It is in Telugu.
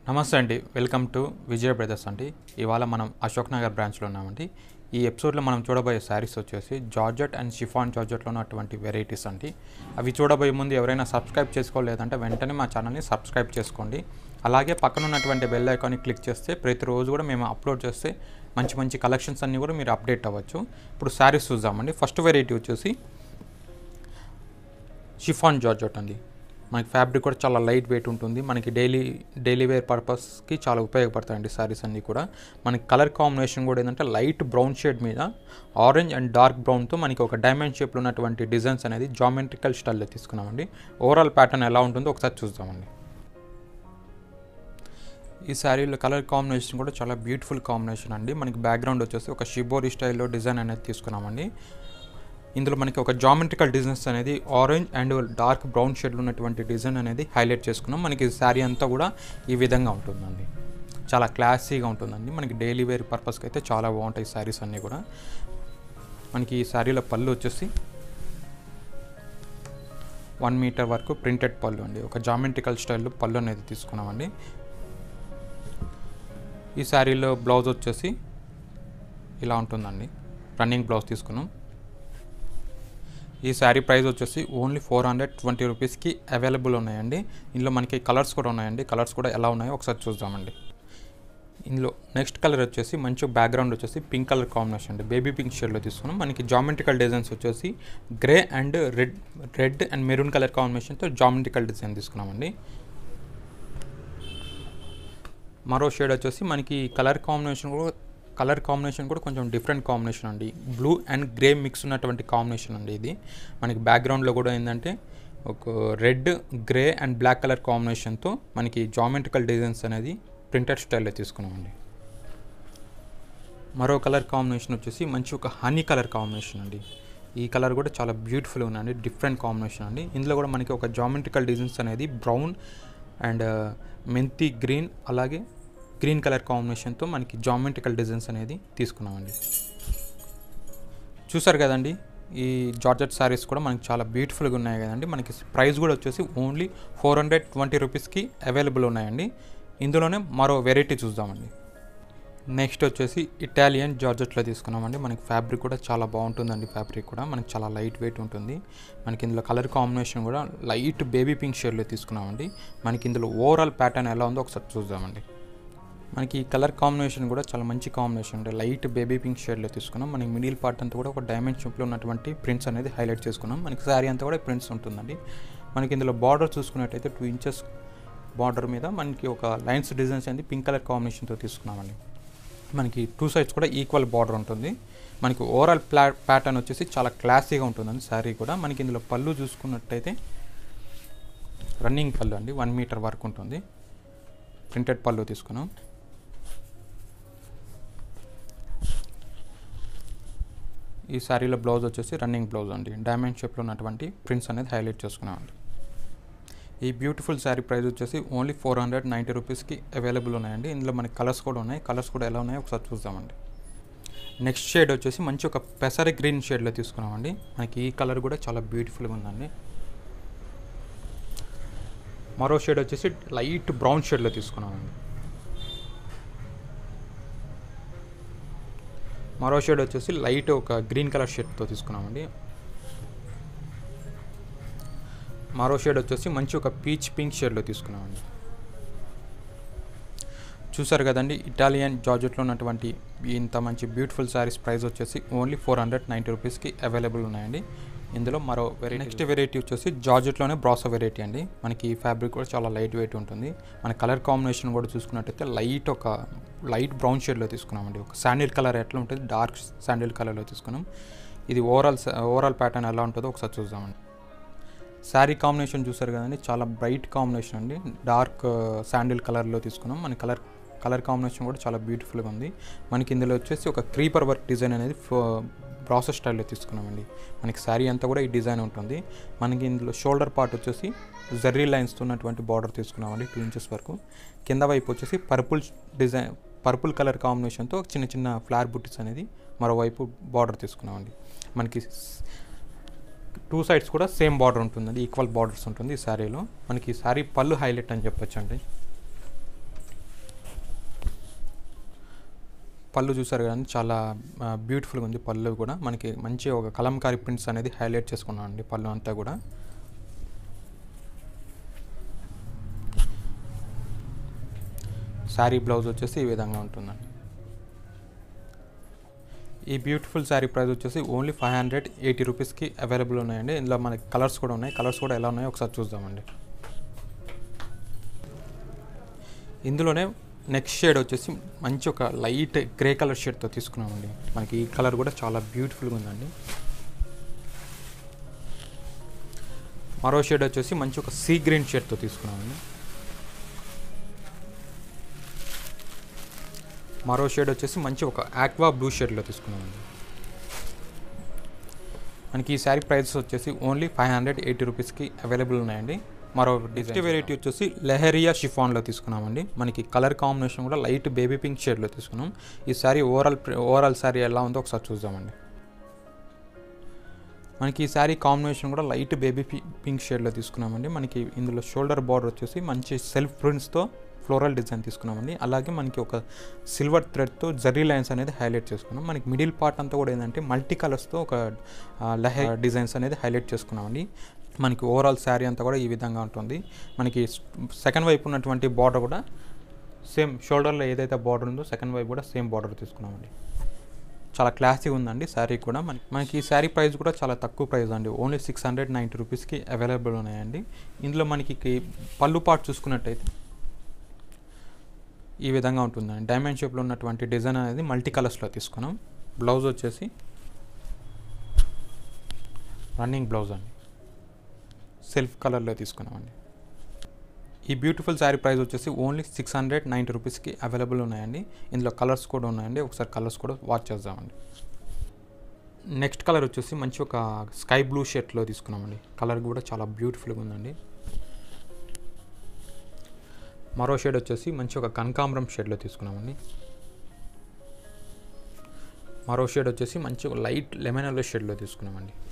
నమస్తే అండి వెల్కమ్ టు విజయ బ్రదర్స్ అండి ఇవాళ మనం అశోక్ నగర్ బ్రాంచ్లో ఉన్నామండి ఈ ఎపిసోడ్లో మనం చూడబోయే శారీస్ వచ్చేసి జార్జెట్ అండ్ షిఫాన్ జార్జెట్లో ఉన్నటువంటి వెరైటీస్ అండి అవి చూడబోయే ముందు ఎవరైనా సబ్స్క్రైబ్ చేసుకోలేదంటే వెంటనే మా ఛానల్ని సబ్స్క్రైబ్ చేసుకోండి అలాగే పక్కన ఉన్నటువంటి బెల్ ఐకాన్ని క్లిక్ చేస్తే ప్రతిరోజు కూడా మేము అప్లోడ్ చేస్తే మంచి మంచి కలెక్షన్స్ అన్నీ కూడా మీరు అప్డేట్ అవ్వచ్చు ఇప్పుడు శారీస్ చూద్దామండి ఫస్ట్ వెరైటీ వచ్చేసి షిఫాన్ జార్జెట్ అండి మనకి ఫ్యాబ్రిక్ కూడా చాలా లైట్ వెయిట్ ఉంటుంది మనకి డైలీ డైలీ వేర్ పర్పస్కి చాలా ఉపయోగపడతాయండి సారీస్ అన్నీ కూడా మనకి కలర్ కాంబినేషన్ కూడా ఏంటంటే లైట్ బ్రౌన్ షేడ్ మీద ఆరెంజ్ అండ్ డార్క్ బ్రౌన్తో మనకి ఒక డైమండ్ షేప్లో ఉన్నటువంటి డిజైన్స్ అనేది జామెట్రికల్ స్టైల్లో తీసుకున్నామండి ఓవరాల్ ప్యాటర్న్ ఎలా ఉంటుందో ఒకసారి చూద్దామండి ఈ శారీలో కలర్ కాంబినేషన్ కూడా చాలా బ్యూటిఫుల్ కాంబినేషన్ అండి మనకి బ్యాక్గ్రౌండ్ వచ్చేసి ఒక షిబోరి స్టైల్లో డిజైన్ అనేది తీసుకున్నామండి ఇందులో మనకి ఒక జామెట్రికల్ డిజైన్స్ అనేది ఆరెంజ్ అండ్ డార్క్ బ్రౌన్ షేడ్లో ఉన్నటువంటి డిజైన్ అనేది హైలైట్ చేసుకున్నాం మనకి శారీ అంతా కూడా ఈ విధంగా ఉంటుందండి చాలా క్లాసీగా ఉంటుందండి మనకి డైలీ వేర్ పర్పస్కి అయితే చాలా బాగుంటాయి శారీస్ అన్నీ కూడా మనకి ఈ శారీలో పళ్ళు వచ్చేసి వన్ మీటర్ వరకు ప్రింటెడ్ పళ్ళు అండి ఒక జామెట్రికల్ స్టైల్లో పళ్ళు అనేది తీసుకున్నామండి ఈ శారీలో బ్లౌజ్ వచ్చేసి ఇలా ఉంటుందండి రన్నింగ్ బ్లౌజ్ తీసుకున్నాం ఈ శారీ ప్రైస్ వచ్చేసి ఓన్లీ ఫోర్ హండ్రెడ్ ట్వంటీ రూపీస్కి అవైలబుల్ ఉన్నాయండి ఇందులో మనకి కలర్స్ కూడా ఉన్నాయండి కలర్స్ కూడా ఎలా ఉన్నాయో ఒకసారి చూద్దామండి ఇందులో నెక్స్ట్ కలర్ వచ్చేసి మంచి బ్యాక్గ్రౌండ్ వచ్చేసి పింక్ కలర్ కాంబినేషన్ అండి బేబీ పింక్ షేడ్లో తీసుకున్నాం మనకి జామెట్రికల్ డిజైన్స్ వచ్చేసి grey and red red and maroon colour కాంబినేషన్తో జామెట్రికల్ డిజైన్ తీసుకున్నామండి మరో షేడ్ వచ్చేసి మనకి కలర్ కాంబినేషన్ కూడా కలర్ కాంబినేషన్ కూడా కొంచెం డిఫరెంట్ కాంబినేషన్ అండి బ్లూ అండ్ గ్రే మిక్స్ ఉన్నటువంటి కాంబినేషన్ అండి ఇది మనకి బ్యాక్గ్రౌండ్లో కూడా ఏంటంటే ఒక red grey and black colour కాంబినేషన్తో మనకి జామెట్రికల్ డిజైన్స్ అనేది ప్రింటెడ్ స్టైల్లో తీసుకున్నామండి మరో కలర్ కాంబినేషన్ వచ్చేసి మంచి ఒక హనీ కలర్ కాంబినేషన్ అండి ఈ కలర్ కూడా చాలా బ్యూటిఫుల్ ఉందండి డిఫరెంట్ కాంబినేషన్ అండి ఇందులో కూడా మనకి ఒక జామెట్రికల్ డిజైన్స్ అనేది బ్రౌన్ అండ్ మెంతి గ్రీన్ అలాగే గ్రీన్ కలర్ కాంబినేషన్తో మనకి జామెట్రికల్ డిజైన్స్ అనేది తీసుకున్నామండి చూసారు కదండి ఈ జార్జెట్ శారీస్ కూడా మనకి చాలా బ్యూటిఫుల్గా ఉన్నాయి కదండి మనకి ప్రైస్ కూడా వచ్చేసి ఓన్లీ ఫోర్ హండ్రెడ్ ట్వంటీ రూపీస్కి అవైలబుల్ ఉన్నాయండి ఇందులోనే మరో వెరైటీ చూద్దామండి నెక్స్ట్ వచ్చేసి ఇటాలియన్ జార్జెట్లో తీసుకున్నామండి మనకి ఫ్యాబ్రిక్ కూడా చాలా బాగుంటుందండి ఫ్యాబ్రిక్ కూడా మనకి చాలా లైట్ వెయిట్ ఉంటుంది మనకి ఇందులో కలర్ కాంబినేషన్ కూడా లైట్ బేబీ పింక్ షేడ్లో తీసుకున్నామండి మనకి ఇందులో ఓవరాల్ ప్యాటర్న్ ఎలా ఉందో ఒకసారి చూద్దామండి మనకి ఈ కలర్ కాంబినేషన్ కూడా చాలా మంచి కాంబినేషన్ అంటే లైట్ బేబీ పింక్ షేడ్లో తీసుకున్నాం మనకి మిడిల్ పార్ట్ అంతా కూడా ఒక డైమండ్ షేప్లో ఉన్నటువంటి ప్రింట్స్ అనేది హైలైట్ చేసుకున్నాం మనకి శారీ అంతా కూడా ప్రింట్స్ ఉంటుందండి మనకి ఇందులో బార్డర్ చూసుకున్నట్టయితే టూ ఇంచెస్ బార్డర్ మీద మనకి ఒక లైన్స్ డిజైన్స్ అనేది పింక్ కలర్ కాంబినేషన్తో తీసుకున్నామండి మనకి టూ సైడ్స్ కూడా ఈక్వల్ బార్డర్ ఉంటుంది మనకి ఓవరాల్ ప్లా ప్యాటర్న్ వచ్చేసి చాలా క్లాసీగా ఉంటుందండి శారీ కూడా మనకి ఇందులో పళ్ళు చూసుకున్నట్టయితే రన్నింగ్ పళ్ళు అండి వన్ మీటర్ వరకు ఉంటుంది ప్రింటెడ్ పళ్ళు తీసుకున్నాం ఈ శారీలో బ్లౌజ్ వచ్చేసి రన్నింగ్ బ్లౌజ్ అండి డైమండ్ షేప్లో ఉన్నటువంటి ప్రింట్స్ అనేది హైలైట్ చేసుకున్నామండి ఈ బ్యూటిఫుల్ శారీ ప్రైస్ వచ్చేసి ఓన్లీ ఫోర్ హండ్రెడ్ నైంటీ రూపీస్కి అవైలబుల్ ఉన్నాయండి ఇందులో మనకి కలర్స్ కూడా ఉన్నాయి కలర్స్ కూడా ఎలా ఉన్నాయో ఒకసారి చూద్దామండి నెక్స్ట్ షేడ్ వచ్చేసి మంచి ఒక పెసరి గ్రీన్ షేడ్లో తీసుకున్నామండి మనకి ఈ కలర్ కూడా చాలా బ్యూటిఫుల్గా ఉందండి మరో షేడ్ వచ్చేసి లైట్ బ్రౌన్ షేడ్లో తీసుకున్నామండి మరో షేడ్ వచ్చేసి లైట్ ఒక గ్రీన్ కలర్ షేడ్తో తీసుకున్నామండి మరో షేడ్ వచ్చేసి మంచి ఒక పీచ్ పింక్ షేడ్లో తీసుకున్నామండి చూసారు కదండి ఇటాలియన్ జార్జెట్లో ఉన్నటువంటి ఇంత మంచి బ్యూటిఫుల్ శారీస్ ప్రైస్ వచ్చేసి ఓన్లీ ఫోర్ హండ్రెడ్ నైంటీ రూపీస్కి అవైలబుల్ ఉన్నాయండి ఇందులో మరో వెరైటీ నెక్స్ట్ వెరైటీ వచ్చేసి జార్జెట్లోనే బ్రాసో వెరైటీ అండి మనకి ఈ ఫ్యాబ్రిక్ కూడా చాలా లైట్ వెయిట్ ఉంటుంది మన కలర్ కాంబినేషన్ కూడా చూసుకున్నట్టయితే లైట్ ఒక లైట్ బ్రౌన్ షేడ్లో తీసుకున్నామండి ఒక శాండిల్ కలర్ ఎట్లా ఉంటుంది డార్క్ శాండిల్ కలర్లో తీసుకున్నాం ఇది ఓవరాల్ ఓవరాల్ ప్యాటర్న్ ఎలా ఉంటుందో ఒకసారి చూద్దామండి శారీ కాంబినేషన్ చూసారు కదండి చాలా బ్రైట్ కాంబినేషన్ అండి డార్క్ శాండిల్ కలర్లో తీసుకున్నాం మన కలర్ కలర్ కాంబినేషన్ కూడా చాలా బ్యూటిఫుల్గా ఉంది మనకి ఇందులో వచ్చేసి ఒక క్రీపర్ వర్క్ డిజైన్ అనేది ప్రాసెస్ స్టైల్లో తీసుకున్నామండి మనకి శారీ అంతా కూడా ఈ డిజైన్ ఉంటుంది మనకి ఇందులో షోల్డర్ పార్ట్ వచ్చేసి జర్రీ లైన్స్తో ఉన్నటువంటి బార్డర్ తీసుకున్నామండి టూ ఇంచెస్ వరకు కింద వైపు వచ్చేసి పర్పుల్ డిజైన్ పర్పుల్ కలర్ కాంబినేషన్తో చిన్న చిన్న ఫ్లవర్ బుట్టీస్ అనేది మరోవైపు బార్డర్ తీసుకున్నామండి మనకి టూ సైడ్స్ కూడా సేమ్ బార్డర్ ఉంటుందండి ఈక్వల్ బార్డర్స్ ఉంటుంది ఈ శారీలో మనకి ఈ శారీ పళ్ళు హైలైట్ అని చెప్పొచ్చు అండి పళ్ళు చూసారు కానీ చాలా బ్యూటిఫుల్గా ఉంది పళ్ళు కూడా మనకి మంచి ఒక కలంకారీ ప్రింట్స్ అనేది హైలైట్ చేసుకున్నాం అండి పళ్ళు అంతా కూడా శారీ బ్లౌజ్ వచ్చేసి ఈ విధంగా ఉంటుందండి ఈ బ్యూటిఫుల్ శారీ ప్రైస్ వచ్చేసి ఓన్లీ ఫైవ్ హండ్రెడ్ ఎయిటీ రూపీస్కి అవైలబుల్ ఉన్నాయండి ఇందులో మనకి కలర్స్ కూడా ఉన్నాయి కలర్స్ కూడా ఎలా ఉన్నాయో ఒకసారి చూద్దామండి ఇందులోనే నెక్స్ట్ షేడ్ వచ్చేసి మంచి ఒక లైట్ గ్రే కలర్ షేడ్తో తీసుకున్నామండి మనకి ఈ కలర్ కూడా చాలా బ్యూటిఫుల్గా ఉందండి మరో షేడ్ వచ్చేసి మంచి ఒక సీ గ్రీన్ షేడ్తో తీసుకున్నామండి మరో షేడ్ వచ్చేసి మంచి ఒక ఆక్వా బ్లూ షేడ్లో తీసుకున్నామండి మనకి ఈ శారీ ప్రైస్ వచ్చేసి ఓన్లీ ఫైవ్ హండ్రెడ్ ఎయిటీ రూపీస్కి అవైలబుల్ ఉన్నాయండి మరో నెక్స్ట్ వెరైటీ వచ్చేసి లెహరియా షిఫాన్లో తీసుకున్నామండి మనకి కలర్ కాంబినేషన్ కూడా లైట్ బేబీ పింక్ షేడ్లో తీసుకున్నాం ఈ శారీ ఓవరాల్ ఓవరాల్ శారీ ఎలా ఉందో ఒకసారి చూద్దామండి మనకి ఈ శారీ కాంబినేషన్ కూడా లైట్ బేబీ పింక్ షేడ్లో తీసుకున్నామండి మనకి ఇందులో షోల్డర్ బార్డర్ వచ్చేసి మంచి సెల్ఫ్ ప్రింట్స్తో ఫ్లోరల్ డిజైన్ తీసుకున్నామండి అలాగే మనకి ఒక సిల్వర్ థ్రెడ్తో జరీ లైన్స్ అనేది హైలైట్ చేసుకున్నాం మనకి మిడిల్ పార్ట్ అంతా కూడా ఏంటంటే మల్టీ కలర్స్తో ఒక లెహె డిజైన్స్ అనేది హైలైట్ చేసుకున్నామండి మనకి ఓవరాల్ శారీ అంతా కూడా ఈ విధంగా ఉంటుంది మనకి సెకండ్ వైపు ఉన్నటువంటి బార్డర్ కూడా సేమ్ షోల్డర్లో ఏదైతే బార్డర్ ఉందో సెకండ్ వైపు కూడా సేమ్ బార్డర్ తీసుకున్నామండి చాలా క్లాసీ ఉందండి శారీ కూడా మనకి మనకి ఈ శారీ ప్రైస్ కూడా చాలా తక్కువ ప్రైస్ అండి ఓన్లీ సిక్స్ హండ్రెడ్ నైంటీ రూపీస్కి అవైలబుల్ ఉన్నాయండి ఇందులో మనకి పళ్ళు పార్ట్ చూసుకున్నట్టయితే ఈ విధంగా ఉంటుందండి డైమండ్ షేప్లో ఉన్నటువంటి డిజైన్ అనేది మల్టీ కలర్స్లో తీసుకున్నాం బ్లౌజ్ వచ్చేసి రన్నింగ్ బ్లౌజ్ అండి సెల్ఫ్ కలర్లో తీసుకున్నామండి ఈ బ్యూటిఫుల్ శారీ ప్రైస్ వచ్చేసి ఓన్లీ సిక్స్ హండ్రెడ్ నైంటీ రూపీస్కి అవైలబుల్ ఉన్నాయండి ఇందులో కలర్స్ కూడా ఉన్నాయండి ఒకసారి కలర్స్ కూడా వాచ్ చేద్దామండి నెక్స్ట్ కలర్ వచ్చేసి మంచి ఒక స్కై బ్లూ షర్ట్లో తీసుకున్నామండి కలర్ కూడా చాలా బ్యూటిఫుల్గా ఉందండి మరో షేడ్ వచ్చేసి మంచి ఒక కనకాంబరం షేడ్లో తీసుకున్నామండి మరో షేడ్ వచ్చేసి మంచి ఒక లైట్ లెమన్ ఎల్లో షేడ్లో తీసుకున్నామండి